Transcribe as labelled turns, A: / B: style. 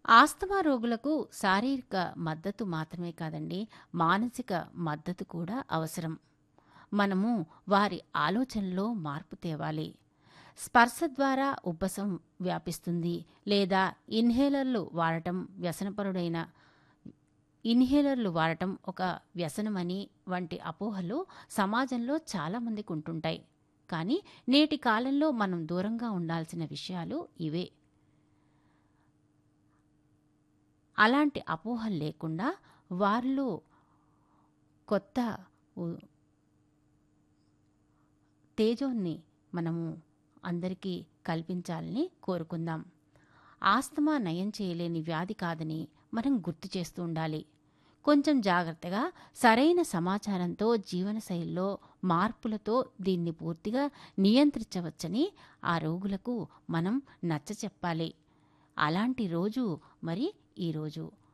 A: asthma రోగులకు శారీరక మద్దతు మాత్రమే కాదండి మానసిక మద్దతు కూడా అవసరం మనము వారి ఆలోచనలో మార్పు తేవాలి స్పర్శ ద్వారా ఉబ్బసం వ్యాపిస్తుంది లేదా ఇన్హేలర్లు వాడటం వ్యసనపరుడైన ఇన్హేలర్లు వాడటం ఒక వ్యసనమని వంటి అపోహలు సమాజంలో చాలామందికి ఉంటుంటాయి కానీ నేటి కాలంలో మనం దూరంగా ఉండాల్సిన విషయాలు ఇవే అలాంటి అపోహలు లేకుండా వారిలో కొత్త ఉ- తేజోన్ని మనము అందరికీ కల్పించాలని కోరుకుందాం ఆస్తమా నయం చేయలేని వ్యాధి కాదని మనం గుర్తు చేస్తూ ఉండాలి కొంచెం జాగ్రత్తగా సరైన సమాచారంతో జీవనశైలిలో మార్పులతో దీన్ని పూర్తిగా నియంత్రించవచ్చని ఆ రోగులకు మనం నచ్చ చెప్పాలి అలాంటి రోజు మరి ఈరోజు